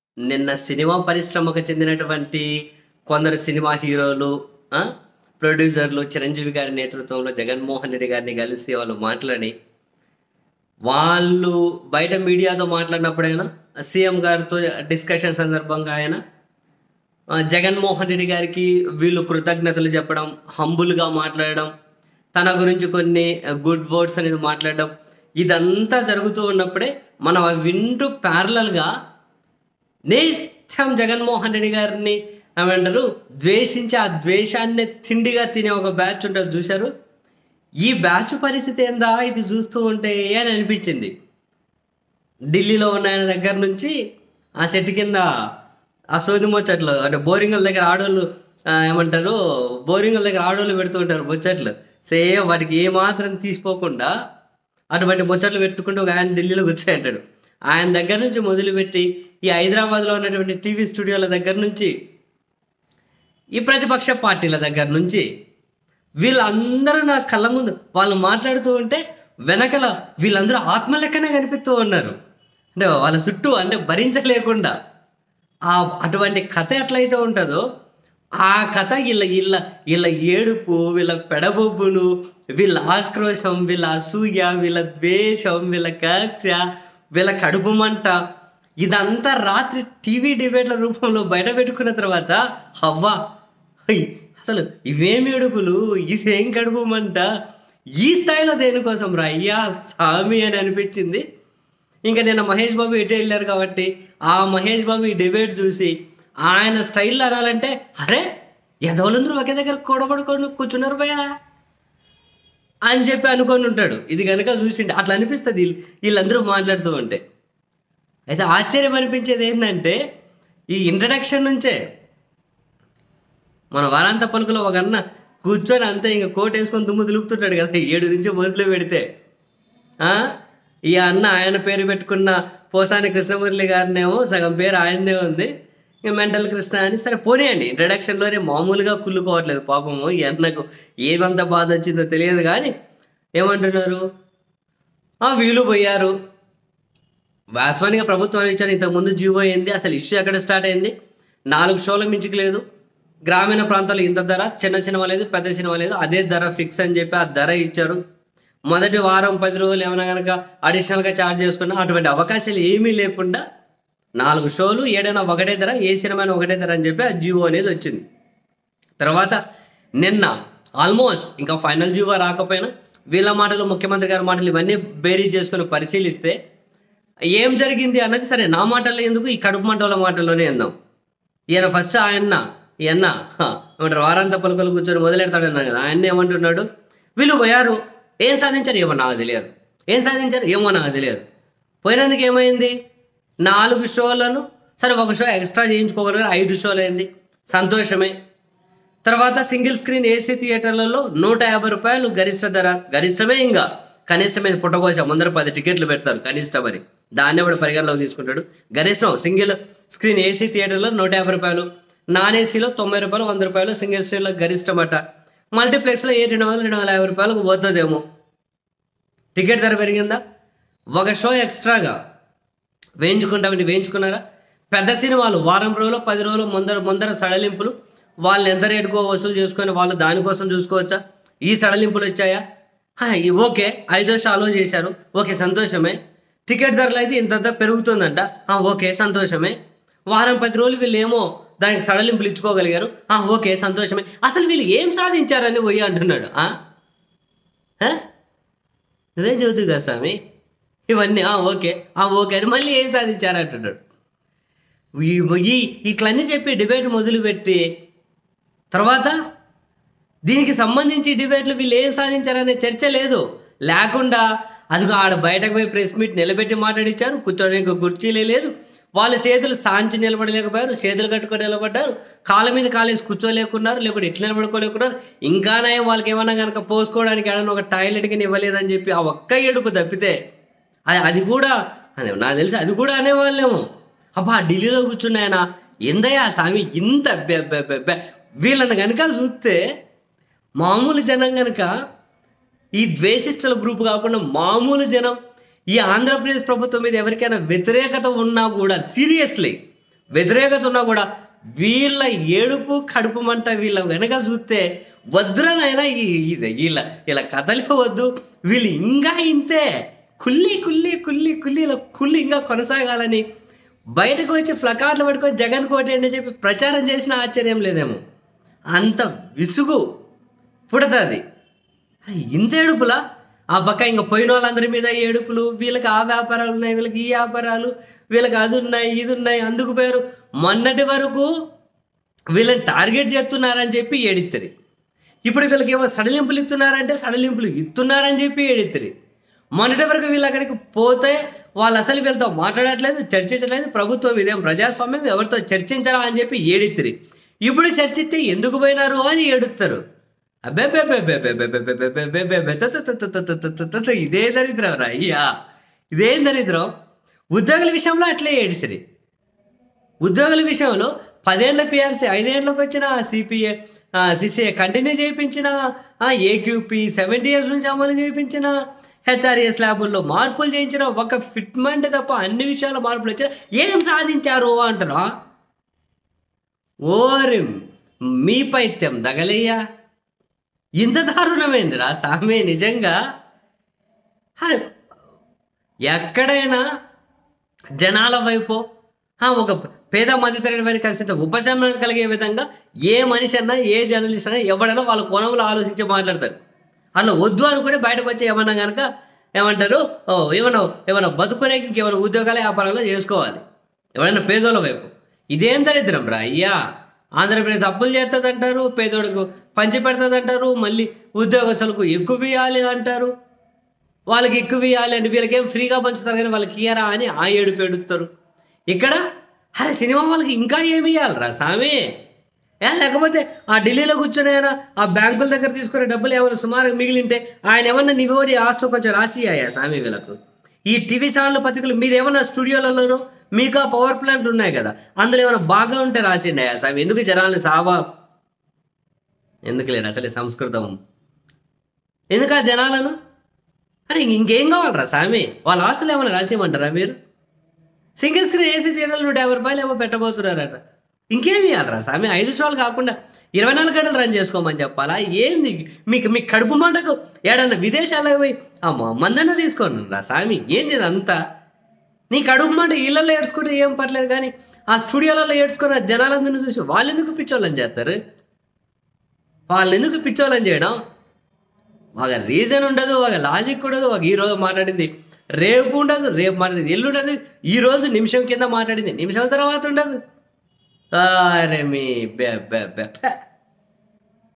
నిన్న సినిమా పరిశ్రమకు చెందినటువంటి కొందరు సినిమా హీరోలు ఆ, ప్రొడ్యూసర్లు చిరంజీవి గారి నేతృత్వంలో జగన్మోహన్ రెడ్డి గారిని కలిసి వాళ్ళు మాట్లాడి వాళ్ళు బయట మీడియాతో మాట్లాడినప్పుడైనా సీఎం గారితో డిస్కషన్ సందర్భంగా ఆయన ఆ, జగన్మోహన్ రెడ్డి గారికి వీళ్ళు కృతజ్ఞతలు చెప్పడం హంబుల్గా మాట్లాడడం తన గురించి కొన్ని గుడ్ వర్డ్స్ అనేది మాట్లాడడం ఇదంతా జరుగుతూ ఉన్నప్పుడే మనం అవి వింటూ ప్యారలల్గా నిత్యం జగన్మోహన్ రెడ్డి గారిని ఏమంటారు ద్వేషించి ఆ ద్వేషాన్ని తిండిగా తినే ఒక బ్యాచ్ ఉంటుంది చూశారు ఈ బ్యాచ్ పరిస్థితి ఏందా ఇది చూస్తూ ఉంటే అని అనిపించింది ఢిల్లీలో ఉన్న ఆయన దగ్గర నుంచి ఆ చెట్టు కింద ఆ సోది ముచ్చట్లు అంటే బోరింగుల దగ్గర ఆడోళ్ళు ఆ, ఏమంటారు బోరింగుల దగ్గర ఆడోళ్ళు పెడుతూ ఉంటారు ముచ్చట్లు సేమ్ వాటికి ఏ మాత్రం తీసిపోకుండా అటువంటి ముచ్చట్లు పెట్టుకుంటూ ఒక ఆయన ఢిల్లీలో కూర్చోంటాడు ఆయన దగ్గర నుంచి మొదలుపెట్టి ఈ హైదరాబాద్లో ఉన్నటువంటి టీవీ స్టూడియోల దగ్గర నుంచి ఈ ప్రతిపక్ష పార్టీల దగ్గర నుంచి వీళ్ళందరూ నా కళ్ళ ముందు వాళ్ళు మాట్లాడుతూ ఉంటే వెనకల వీళ్ళందరూ ఆత్మ లెక్కనే కనిపిస్తూ ఉన్నారు అంటే వాళ్ళ చుట్టూ అంటే భరించలేకుండా ఆ అటువంటి కథ ఎట్లయితే ఉంటుందో ఆ కథ వీళ్ళ వీళ్ళ వీళ్ళ ఏడుపు వీళ్ళ పెడబొబ్బులు వీళ్ళ ఆక్రోశం వీళ్ళ అసూయ వీళ్ళ ద్వేషం వీళ్ళ కక్ష వీళ్ళ కడుపు మంట ఇదంతా రాత్రి టీవీ డిబేట్ల రూపంలో బయట పెట్టుకున్న తర్వాత హవ్వా హై, అసలు ఇవేం ఏడుపులు ఇదేం కడుపు మంట ఈ స్థాయిలో దేనికోసం రా అయ్యా స్వామి అని అనిపించింది ఇంకా నిన్న మహేష్ బాబు ఎటు వెళ్ళారు కాబట్టి ఆ మహేష్ బాబు ఈ డిబేట్ చూసి ఆయన స్టైల్లో అనాలంటే అరే ఎదవలందరూ ఒకే దగ్గర కూడబడుకొని కూర్చున్నారు భయా అని చెప్పి అనుకొని ఉంటాడు ఇది కనుక చూసిండే అట్లా అనిపిస్తుంది వీళ్ళు వీళ్ళందరూ మాట్లాడుతూ ఉంటే అయితే ఆశ్చర్యం అనిపించేది ఏంటంటే ఈ ఇంట్రడక్షన్ నుంచే మన వారాంత పలుకులో ఒక అన్న కూర్చొని అంతే ఇంకా కోట్ వేసుకొని దుమ్ము దులుపుతుంటాడు కదా ఏడు నుంచి మొదలు పెడితే ఆ? ఈ అన్న ఆయన పేరు పెట్టుకున్న పోసాని కృష్ణమురళి గారినేమో సగం పేరు ఆయనదే ఉంది ఇక మెంటల్ కృష్ణ అని సరే పోనీయండి ఇంట్రడక్షన్లోనే మామూలుగా కుళ్ళుకోవట్లేదు పాపము ఈ అన్నకు ఏమంత బాధ వచ్చిందో తెలియదు కానీ ఏమంటున్నారు ఆ వీలు పోయారు వాస్తవానికి ప్రభుత్వం ఇచ్చారు ఇంతకుముందు జీవో అయింది అసలు ఇష్యూ ఎక్కడ స్టార్ట్ అయింది నాలుగు షోల మించికి లేదు గ్రామీణ ప్రాంతాల్లో ఇంత ధర చిన్న సినిమా లేదు పెద్ద సినిమా లేదు అదే ధర ఫిక్స్ అని చెప్పి ఆ ధర ఇచ్చారు మొదటి వారం పది రోజులు ఏమైనా కనుక అడిషనల్గా ఛార్జ్ చేసుకున్నా అటువంటి అవకాశాలు ఏమీ లేకుండా నాలుగు షోలు ఏడైనా ఒకటే ధర ఏ సినిమా అయినా ఒకటే ధర అని చెప్పి ఆ జియో అనేది వచ్చింది తర్వాత నిన్న ఆల్మోస్ట్ ఇంకా ఫైనల్ జీవో రాకపోయినా వీళ్ళ మాటలు ముఖ్యమంత్రి గారి మాటలు ఇవన్నీ బేరీ చేసుకొని పరిశీలిస్తే ఏం జరిగింది అన్నది సరే నా మాటల్లో ఎందుకు ఈ కడుపు మంటల మాటల్లోనే ఎందాం ఈయన ఫస్ట్ ఆయన ఈయన హ, ఏమంటారు వారాంత పలుకలు కూర్చొని మొదలెడతాడన్నారు కదా ఆయన ఏమంటున్నాడు వీళ్ళు పోయారు ఏం సాధించారు ఏమో నాకు తెలియదు ఏం సాధించారు ఏమో నాకు తెలియదు పోయినందుకు ఏమైంది నాలుగు షోలను సరే ఒక షో ఎక్స్ట్రా చేయించుకోగలిగారు ఐదు షోలు అయింది సంతోషమే తర్వాత సింగిల్ స్క్రీన్ ఏసీ థియేటర్లలో నూట యాభై రూపాయలు గరిష్ట ధర గరిష్టమే ఇంకా కనిష్టమైన పుట్టకోస ముందర పది టికెట్లు పెడతారు కనిష్టం అని దాన్ని కూడా పరిగణలోకి తీసుకుంటాడు గరిష్టం సింగిల్ స్క్రీన్ ఏసీ థియేటర్లో నూట యాభై రూపాయలు నాన్ ఏసీలో తొంభై రూపాయలు వంద రూపాయలు సింగిల్ స్క్రీన్లో గరిష్టం అట మల్టీప్లెక్స్లో ఏ రెండు వందలు రెండు వందల యాభై రూపాయలకు పోతుందేమో టికెట్ ధర పెరిగిందా ఒక షో ఎక్స్ట్రాగా వేయించుకుంటామంటే వేయించుకున్నారా పెద్ద సినిమాలు వారం రోజులు పది రోజులు ముందర ముందర సడలింపులు వాళ్ళు ఎంత రేటుకో వసూలు చేసుకొని వాళ్ళు దానికోసం చూసుకోవచ్చా ఈ సడలింపులు వచ్చాయా హా, ఈ ఓకే ఐదో షాలో చేశారు ఓకే సంతోషమే టికెట్ ధరలు అయితే ఇంత పెరుగుతుందంట ఆ, ఓకే సంతోషమే వారం పది రోజులు వీళ్ళు ఏమో దానికి సడలింపులు ఇచ్చుకోగలిగారు ఆ, ఓకే సంతోషమే అసలు వీళ్ళు ఏం సాధించారని పోయి అంటున్నాడు ఆ? ఆ? నువ్వే చదువుతు కదా స్వామి ఇవన్నీ ఆ, ఓకే ఆ, ఓకే అని మళ్ళీ ఏం సాధించారు అంటున్నాడు ఈ- ఈ ఇట్లన్నీ చెప్పి డిబేట్ మొదలుపెట్టి తర్వాత దీనికి సంబంధించి డిబేట్లు వీళ్ళు ఏం సాధించారనే చర్చ లేదు లేకుండా అదిగో ఆడ బయటకు పోయి ప్రెస్ మీట్ నిలబెట్టి మాట్లాడించారు కూర్చోడానికి కుర్చీలే లేదు వాళ్ళ చేతులు సాంచి నిలబడలేకపోయారు చేతులు కట్టుకొని నిలబడ్డారు కాళ్ళ మీద కాలేసి కూర్చోలేకున్నారు లేకుంటే ఎట్లా నిలబడుకోలేకున్నారు ఇంకా నయం వాళ్ళకి ఏమన్నా కనుక పోసుకోవడానికి ఏడన్నా ఒక టాయిలెట్కి ఇవ్వలేదని చెప్పి ఆ ఒక్క ఏడుపు తప్పితే అది అది కూడా అదే నాకు తెలిసి అది కూడా అనేవాళ్ళేమో అబ్బా ఢిల్లీలో కూర్చున్నాయన ఎందయ్యా స్వామి ఇంత బె- బె- బె- బె- వీళ్ళని కనుక చూస్తే మామూలు జనం కనుక ఈ ద్వేషిస్తుల గ్రూప్ కాకుండా మామూలు జనం ఈ ఆంధ్రప్రదేశ్ ప్రభుత్వం మీద ఎవరికైనా వ్యతిరేకత ఉన్నా కూడా సీరియస్లీ వ్యతిరేకత ఉన్నా కూడా వీళ్ళ ఏడుపు కడుపు మంట వీళ్ళ వెనక చూస్తే వద్దురనైనా ఇది వీళ్ళ వీళ్ళ కథలే వద్దు వీళ్ళు ఇంకా ఇంతే కుల్లి కుల్లి కుల్లి కుల్లి ఇలా కుల్లి ఇంకా కొనసాగాలని బయటకు వచ్చి ఫ్లకార్లు పట్టుకొని జగన్ కోటేయండి అని చెప్పి ప్రచారం చేసిన ఆశ్చర్యం లేదేమో అంత విసుగు పుడుతుంది ఇంత ఏడుపులా ఆ పక్క ఇంకా పోయిన వాళ్ళందరి మీద ఏడుపులు వీళ్ళకి ఆ వ్యాపారాలు ఉన్నాయి వీళ్ళకి ఈ వ్యాపారాలు వీళ్ళకి అది ఉన్నాయి ఇది ఉన్నాయి అందుకు పేరు మొన్నటి వరకు వీళ్ళని టార్గెట్ చేస్తున్నారని చెప్పి ఏడిత్తరి ఇప్పుడు వీళ్ళకి ఏమో సడలింపులు ఇస్తున్నారంటే సడలింపులు ఇస్తున్నారని చెప్పి ఏడిత్తరి మొన్నటి వరకు వీళ్ళు అక్కడికి పోతే వాళ్ళు అసలు వీళ్ళతో మాట్లాడట్లేదు చర్చించట్లేదు ప్రభుత్వం ఇదేం ప్రజాస్వామ్యం ఎవరితో చర్చించరా అని చెప్పి ఏడిత్తిరి ఇప్పుడు చర్చిస్తే ఎందుకు పోయినారు అని ఏడుస్తారు అబ్బే బే బే బే బే బే బే బే బే బే బే బే త త త త త త త త త ఇదే దరిద్రం రా అయ్యా ఇదేం దరిద్రం ఉద్యోగుల విషయంలో అట్లే ఏడిసిరి ఉద్యోగుల విషయంలో పదేళ్ల పిఆర్సీ ఐదేళ్లకు వచ్చిన సిపిఏ సిసిఏ కంటిన్యూ చేయించిన ఏక్యూపీ సెవెంటీ ఇయర్స్ నుంచి అమలు చేయించిన హెచ్ఆర్ఎస్ ల్యాబుల్లో మార్పులు చేయించిన ఒక ఫిట్మెంట్ తప్ప అన్ని విషయాల మార్పులు వచ్చిన ఏం సాధించారు అంటారా ఓరి మీ పైత్యం దగలయ్యా ఇంత దారుణమైందిరా సామే నిజంగా అరే ఎక్కడైనా జనాల వైపు ఆ, ఒక పేద మధ్యతరగతి వారికి కలిసి ఉపశమనం కలిగే విధంగా ఏ మనిషి అన్నా ఏ జర్నలిస్ట్ అయినా ఎవడైనా వాళ్ళ కోణంలో ఆలోచించి మాట్లాడతారు అట్లా వద్దు అనుకుని బయటకు వచ్చి ఏమన్నా కనుక ఏమంటారు ఓ ఏమన్నా ఏమన్నా బతుకునే ఇంకేమైనా ఉద్యోగాల వ్యాపారాలు చేసుకోవాలి ఎవరైనా పేదోళ్ళ వైపు ఇదేం దరిద్రం రా అయ్యా ఆంధ్రప్రదేశ్ అప్పులు చేస్తుందంటారు పేదోడుకు పంచి పెడుతుందంటారు మళ్ళీ ఉద్యోగస్తులకు ఎక్కువ ఇవ్వాలి అంటారు వాళ్ళకి ఎక్కువ ఇవ్వాలి అంటే వీళ్ళకేం ఫ్రీగా పంచుతారు కానీ వాళ్ళకి ఇయ్యరా అని ఆ ఏడు పెడుతారు ఇక్కడ అరే సినిమా వాళ్ళకి ఇంకా ఏమి ఇవ్వాలరా సామి ఏ లేకపోతే ఆ ఢిల్లీలో కూర్చొని ఆయన ఆ బ్యాంకుల దగ్గర తీసుకునే డబ్బులు ఏమైనా సుమారుగా మిగిలింటే ఆయన ఏమన్నా నిగోడి ఆస్తు కొంచెం రాసి అయ్యా సామి వీళ్ళకు ఈ టీవీ ఛానల్ పత్రికలు మీరు ఏమన్నా స్టూడియోలలోనో మీకు ఆ పవర్ ప్లాంట్ ఉన్నాయి కదా అందులో ఏమైనా బాగా ఉంటే రాసిండి అయ్యా సామి ఎందుకు జనాల్ని సావా ఎందుకు లేడు అసలు ఈ సంస్కృతం ఎందుకు ఆ జనాలను అరే ఇంకేం కావాలరా సామి వాళ్ళ ఆస్తులు ఏమైనా రాసేయమంటారా మీరు సింగిల్ స్క్రీన్ ఏసీ థియేటర్లు నూట యాభై రూపాయలు ఏమో పెట్టబోతున్నారట ఇంకేమి ఇవ్వాలరా స్వామి ఐదు షోలు కాకుండా ఇరవై నాలుగు గంటలు రన్ చేసుకోమని చెప్పాలా ఏంది మీకు మీ కడుపు మంటకు ఏడన్నా విదేశాలకు పోయి ఆ మ- మందన్న తీసుకోండి రా స్వామి ఏంది ఇదంతా నీ కడుపు మంట ఇళ్ళల్లో ఏడ్చుకుంటే ఏం పర్లేదు కానీ ఆ స్టూడియోలలో ఏడ్చుకున్న జనాలందరినీ చూసి వాళ్ళు ఎందుకు పిచ్చోళ్ళని చేస్తారు వాళ్ళని ఎందుకు పిచ్చోళ్ళని చేయడం ఒక రీజన్ ఉండదు ఒక లాజిక్ ఉండదు ఒక ఈ రోజు మాట్లాడింది రేపు ఉండదు రేపు మాట్లాడింది ఎల్లు ఉండదు ఈ రోజు నిమిషం కింద మాట్లాడింది నిమిషం తర్వాత ఉండదు అరే మీ బె బె బె